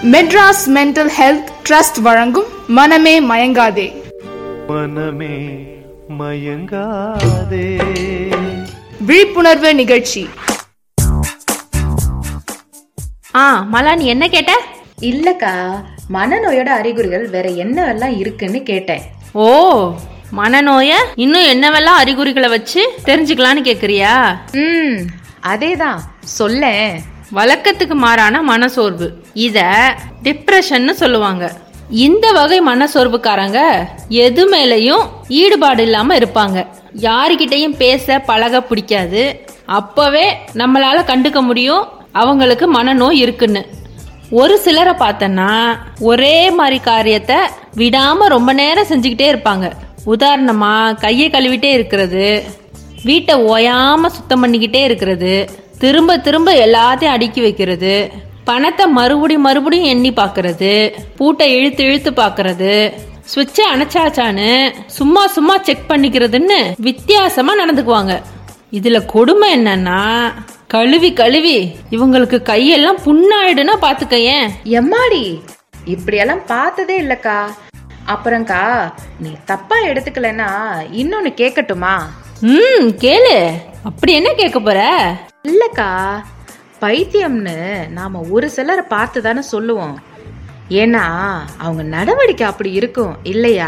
Madras mental health trust வழங்கும் மனமே மயங்காதே மனமே மயங்காதே விழிப்புணர்வு நிகழ்ச்சி ஆ மலா நீ என்ன கேட்ட இல்லக்கா மனநோயோட அறிகுறிகள் வேற என்னவெல்லாம் இருக்குன்னு கேட்டேன் ஓ மனநோய இன்னும் என்னவெல்லாம் அறிகுறிகளை வச்சு தெரிஞ்சுக்கலான்னு கேக்குறியா ம் அதேதான் சொல்லேன் வழக்கத்துக்கு மாறான மனசோர்வு இத டிப்ரெஷன்னு சொல்லுவாங்க இந்த வகை மனசோர்வுக்காரங்க எது மேலயும் ஈடுபாடு இல்லாம இருப்பாங்க யாருக்கிட்டையும் பேச பழக பிடிக்காது அப்பவே நம்மளால கண்டுக்க முடியும் அவங்களுக்கு மனநோய் இருக்குன்னு ஒரு சிலரை பார்த்தனா ஒரே மாதிரி காரியத்தை விடாம ரொம்ப நேரம் செஞ்சுக்கிட்டே இருப்பாங்க உதாரணமா கையை கழுவிட்டே இருக்கிறது வீட்டை ஓயாம சுத்தம் பண்ணிக்கிட்டே இருக்கிறது திரும்ப திரும்ப எல்லாத்தையும் அடுக்கி வைக்கிறது பணத்தை மறுபடி மறுபடியும் எண்ணி பார்க்கறது பூட்டை இழுத்து இழுத்து பார்க்கறது சுவிட்சை அணைச்சாச்சான்னு சும்மா சும்மா செக் பண்ணிக்கிறதுன்னு வித்தியாசமா நடந்துக்குவாங்க இதுல கொடுமை என்னன்னா கழுவி கழுவி இவங்களுக்கு கையெல்லாம் புண்ணாயிடுனா பாத்துக்கயேன் எம்மாடி இப்படியெல்லாம் பார்த்ததே இல்லக்கா அப்புறம்க்கா நீ தப்பா எடுத்துக்கலன்னா இன்னொன்னு கேட்கட்டுமா ம் கேளு அப்படி என்ன கேட்க போற இல்லக்கா பைத்தியம்னு நாம ஒரு சிலரை பார்த்து தானே சொல்லுவோம் ஏன்னா அவங்க நடவடிக்கை அப்படி இருக்கும் இல்லையா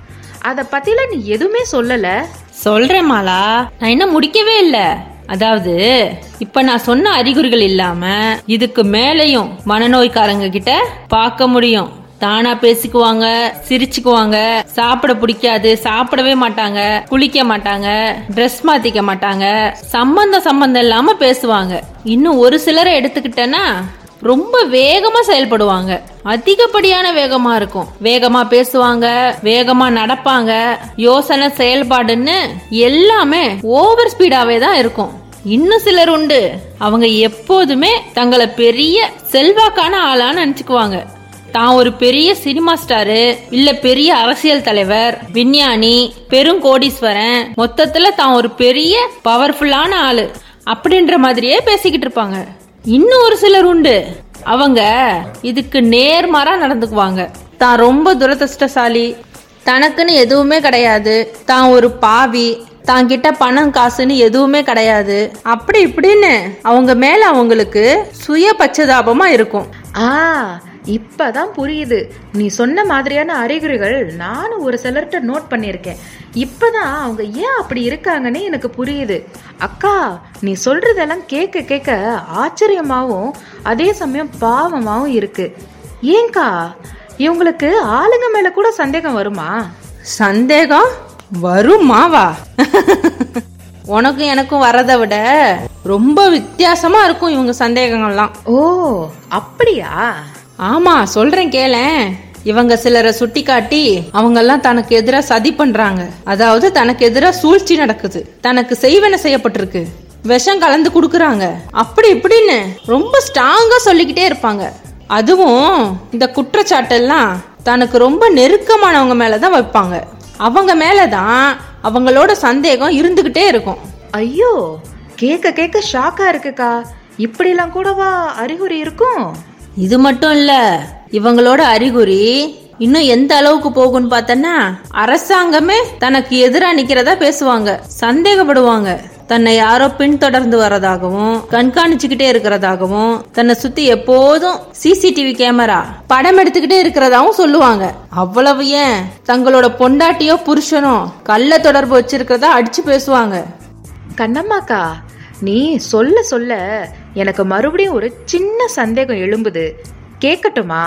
அத பத்திலாம் நீ எதுவுமே சொல்லல சொல்றேன் மாலா நான் இன்னும் முடிக்கவே இல்ல அதாவது இப்ப நான் சொன்ன அறிகுறிகள் இல்லாம இதுக்கு மேலையும் மனநோய்க்காரங்க கிட்ட பார்க்க முடியும் தானா பேசிக்குவாங்க சிரிச்சுக்குவாங்க சாப்பிட பிடிக்காது சாப்பிடவே மாட்டாங்க குளிக்க மாட்டாங்க ட்ரெஸ் மாத்திக்க மாட்டாங்க சம்பந்தம் சம்பந்தம் இல்லாம பேசுவாங்க இன்னும் ஒரு சிலரை எடுத்துக்கிட்டேன்னா ரொம்ப வேகமா செயல்படுவாங்க அதிகப்படியான வேகமா இருக்கும் வேகமா பேசுவாங்க வேகமா நடப்பாங்க யோசனை செயல்பாடுன்னு எல்லாமே ஓவர் ஸ்பீடாவே தான் இருக்கும் இன்னும் சிலர் உண்டு அவங்க எப்போதுமே தங்களை பெரிய செல்வாக்கான ஆளான்னு நினைச்சுக்குவாங்க தான் ஒரு பெரிய சினிமா ஸ்டாரு இல்ல பெரிய அரசியல் தலைவர் விஞ்ஞானி பெரும் கோடீஸ்வரன் மொத்தத்துல தான் ஒரு பெரிய பவர்ஃபுல்லான ஆளு அப்படின்ற மாதிரியே பேசிக்கிட்டு இருப்பாங்க இன்னும் ஒரு சிலர் உண்டு அவங்க இதுக்கு நேர்மாறா நடந்துக்குவாங்க தான் ரொம்ப துரதிருஷ்டசாலி தனக்குன்னு எதுவுமே கிடையாது தான் ஒரு பாவி தான் கிட்ட பணம் காசுன்னு எதுவுமே கிடையாது அப்படி இப்படின்னு அவங்க மேல அவங்களுக்கு சுய பச்சதாபமா இருக்கும் ஆ இப்பதான் புரியுது நீ சொன்ன மாதிரியான அறிகுறிகள் நானும் ஒரு சிலர்கிட்ட நோட் பண்ணியிருக்கேன் இப்பதான் அவங்க ஏன் அப்படி இருக்காங்கன்னு எனக்கு புரியுது அக்கா நீ சொல்றதெல்லாம் கேட்க கேட்க ஆச்சரியமாவும் அதே சமயம் பாவமாவும் இருக்கு ஏங்கா இவங்களுக்கு ஆளுங்க மேல கூட சந்தேகம் வருமா சந்தேகம் வருமாவா உனக்கும் எனக்கும் வரதை விட ரொம்ப வித்தியாசமா இருக்கும் இவங்க சந்தேகங்கள்லாம் ஓ அப்படியா ஆமா சொல்றேன் கேளேன் இவங்க சிலரை சுட்டி காட்டி அவங்க எல்லாம் தனக்கு எதிராக சதி பண்றாங்க அதாவது தனக்கு எதிராக சூழ்ச்சி நடக்குது தனக்கு செய்வன செய்யப்பட்டிருக்கு விஷம் கலந்து குடுக்கறாங்க அப்படி இப்படின்னு ரொம்ப ஸ்ட்ராங்கா சொல்லிக்கிட்டே இருப்பாங்க அதுவும் இந்த குற்றச்சாட்டெல்லாம் தனக்கு ரொம்ப நெருக்கமானவங்க மேலதான் வைப்பாங்க அவங்க மேலதான் அவங்களோட சந்தேகம் இருந்துகிட்டே இருக்கும் ஐயோ கேட்க கேட்க ஷாக்கா இருக்குக்கா இப்படிலாம் கூடவா அறிகுறி இருக்கும் இது மட்டும் இல்ல இவங்களோட அறிகுறி இன்னும் எந்த அளவுக்கு போகும்னு பார்த்தனா அரசாங்கமே தனக்கு எதிராக நிக்கிறதா பேசுவாங்க சந்தேகப்படுவாங்க தன்னை யாரோ பின்தொடர்ந்து வரதாகவும் கண்காணிச்சுக்கிட்டே இருக்கிறதாகவும் தன்னை சுத்தி எப்போதும் சிசிடிவி கேமரா படம் எடுத்துக்கிட்டே இருக்கிறதாவும் சொல்லுவாங்க அவ்வளவு ஏன் தங்களோட பொண்டாட்டியோ புருஷனோ கள்ள தொடர்பு வச்சிருக்கிறதா அடிச்சு பேசுவாங்க கண்ணம்மாக்கா நீ சொல்ல சொல்ல எனக்கு மறுபடியும் ஒரு சின்ன சந்தேகம் எழும்புது கேட்கட்டுமா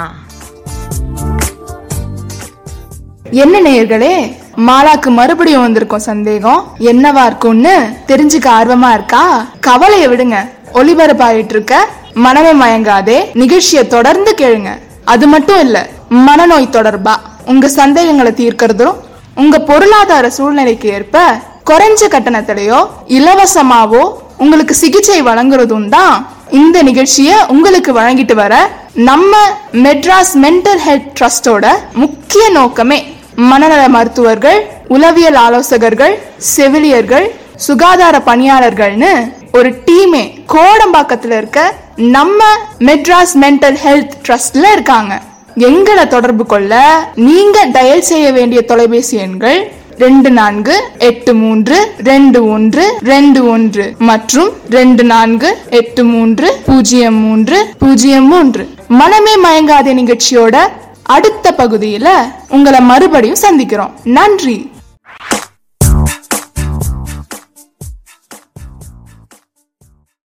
என்ன நேயர்களே மாலாக்கு மறுபடியும் வந்திருக்கும் சந்தேகம் என்னவா இருக்கும்னு தெரிஞ்சுக்க ஆர்வமா இருக்கா கவலையை விடுங்க ஒளிபரப்பாயிட்டு இருக்க மனமே மயங்காதே நிகழ்ச்சியை தொடர்ந்து கேளுங்க அது மட்டும் இல்ல மனநோய் தொடர்பா உங்க சந்தேகங்களை தீர்க்கறதும் உங்க பொருளாதார சூழ்நிலைக்கு ஏற்ப குறைஞ்ச கட்டணத்திலேயோ இலவசமாவோ உங்களுக்கு சிகிச்சை வழங்குறதும் தான் இந்த நிகழ்ச்சியை உங்களுக்கு வழங்கிட்டு வர நம்ம மெட்ராஸ் மென்டல் ஹெல்த் ட்ரஸ்டோட முக்கிய நோக்கமே மனநல மருத்துவர்கள் உளவியல் ஆலோசகர்கள் செவிலியர்கள் சுகாதார பணியாளர்கள்னு ஒரு டீமே கோடம்பாக்கத்துல இருக்க நம்ம மெட்ராஸ் மென்டல் ஹெல்த் ட்ரஸ்ட்ல இருக்காங்க எங்களை தொடர்பு கொள்ள நீங்க டயல் செய்ய வேண்டிய தொலைபேசி எண்கள் ரெண்டு நான்கு எட்டு மூன்று ரெண்டு ஒன்று ரெண்டு ஒன்று மற்றும் ரெண்டு நான்கு எட்டு மூன்று பூஜ்ஜியம் மூன்று பூஜ்ஜியம் மூன்று மனமே மயங்காதே நிகழ்ச்சியோட அடுத்த பகுதியில உங்களை மறுபடியும் சந்திக்கிறோம் நன்றி